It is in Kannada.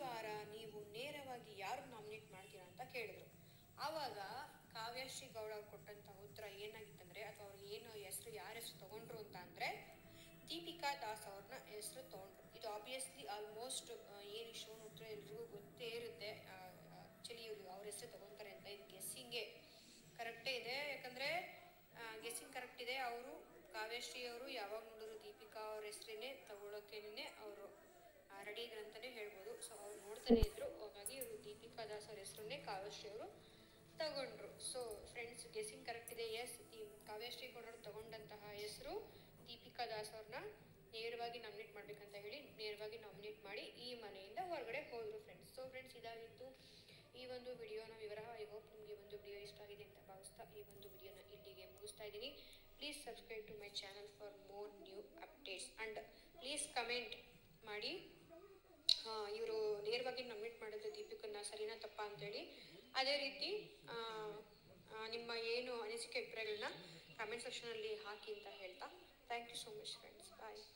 ವಾರ ನೀವು ನೇರವಾಗಿ ಯಾರು ನಾಮಿನೇಟ್ ಮಾಡ್ತೀರಾ ಅಂತ ಕೇಳಿದ್ರು ಆವಾಗ ಕಾವ್ಯಶ್ರೀ ಗೌಡ ಅವ್ರು ಕೊಟ್ಟಂತ ಉತ್ತರ ಏನಾಗಿತ್ತಂದ್ರೆ ಅಥವಾ ಅವ್ರು ಏನು ಹೆಸರು ಯಾರ ಹೆಸರು ತಗೊಂಡ್ರು ಅಂತ ಅಂದ್ರೆ ದೀಪಿಕಾ ದಾಸ್ ಅವ್ರನ್ನ ಹೆಸರು ತಗೊಂಡ್ರು ಇದು ಆಬ್ವಿಯಸ್ಲಿ ಆಲ್ಮೋಸ್ಟ್ ಏನು ಶೋ ನೋಡಿದ್ರೆ ಎಲ್ರಿಗೂ ಗೊತ್ತೇ ಇರುತ್ತೆ ಆಕ್ಚುಲಿ ಇವರು ಅವ್ರ ಹೆಸರು ತಗೊಂತಾರೆ ಅಂತ ಇದು ಗೆಸ್ಸಿಂಗೆ ಕರೆಕ್ಟೇ ಇದೆ ಯಾಕಂದ್ರೆ ಗೆಸ್ಸಿಂಗ್ ಕರೆಕ್ಟ್ ಇದೆ ಅವರು ಕಾವ್ಯಶ್ರೀ ಅವರು ಯಾವಾಗ ನೋಡಿದ್ರು ದೀಪಿಕಾ ಅವ್ರ ಹೆಸರೇನೆ ತಗೊಳಕ್ಕೇನೆ ಅವರು ರೆಡಿ ಇದ್ರು ಅಂತಾನೆ ಹೇಳ್ಬೋದು ಸೊ ಅವ್ರು ನೋಡ್ತಾನೆ ಇದ್ರು ಹಾಗಾಗಿ ಇವರು ದೀಪಿಕಾ ದಾಸ್ ಅವ್ರ ಹೆಸರನ್ನೇ ಕಾವ್ಯಶ್ರೀ ಅವರು ತಗೊಂಡ್ರು ಸೊ ಫ್ರೆಂಡ್ಸ್ ಗೆಸ್ಸಿಂಗ್ ಕರೆಕ್ಟ್ ಇದೆ ಎಸ್ ಕಾವ್ಯಶ್ರೀ ಗೌಡರು ತಗೊಂಡಂತಹ ಹೆಸರು ದೀಪಿಕಾ ದಾಸ್ ಅವ್ರನ್ನ ನೇರವಾಗಿ ನಾಮಿನೇಟ್ ಮಾಡ್ಬೇಕಂತ ಹೇಳಿ ನೇರವಾಗಿ ನಾಮಿನೇಟ್ ಮಾಡಿ ಈ ಮನೆಯಿಂದ ಹೊರಗಡೆ ಹೋದ್ರು ಫ್ರೆಂಡ್ಸ್ ಸೊ ಫ್ರೆಂಡ್ಸ್ ಇದಾಗಿತ್ತು ಈ ಒಂದು ವಿಡಿಯೋನ ವಿವರ ಐ ಹೋಪ್ ನಿಮಗೆ ಒಂದು ವಿಡಿಯೋ ಇಷ್ಟ ಆಗಿದೆ ಅಂತ ಭಾವಿಸ್ತಾ ಈ ಒಂದು ವಿಡಿಯೋನ ಇಲ್ಲಿಗೆ ಮುಗಿಸ್ತಾ ಇದ್ದೀನಿ please subscribe to my channel for more new updates and please comment ಮಾಡಿ ಇವರು ನೇರವಾಗಿ ನಾಮಿನೇಟ್ ಮಾಡಿದ್ರು ದೀಪಿಕನ್ನ ಸರಿನಾ ತಪ್ಪಾ ಅಂತೇಳಿ ಅದೇ ರೀತಿ ಆ, ಆ, ನಿಮ್ಮ ಏನು ಅನಿಸಿಕೆ ಅಭಿಪ್ರಾಯಗಳನ್ನ ಕಮೆಂಟ್ ಸೆಕ್ಷನಲ್ಲಿ ಹಾಕಿ ಅಂತ ಹೇಳ್ತಾ thank you so much friends bye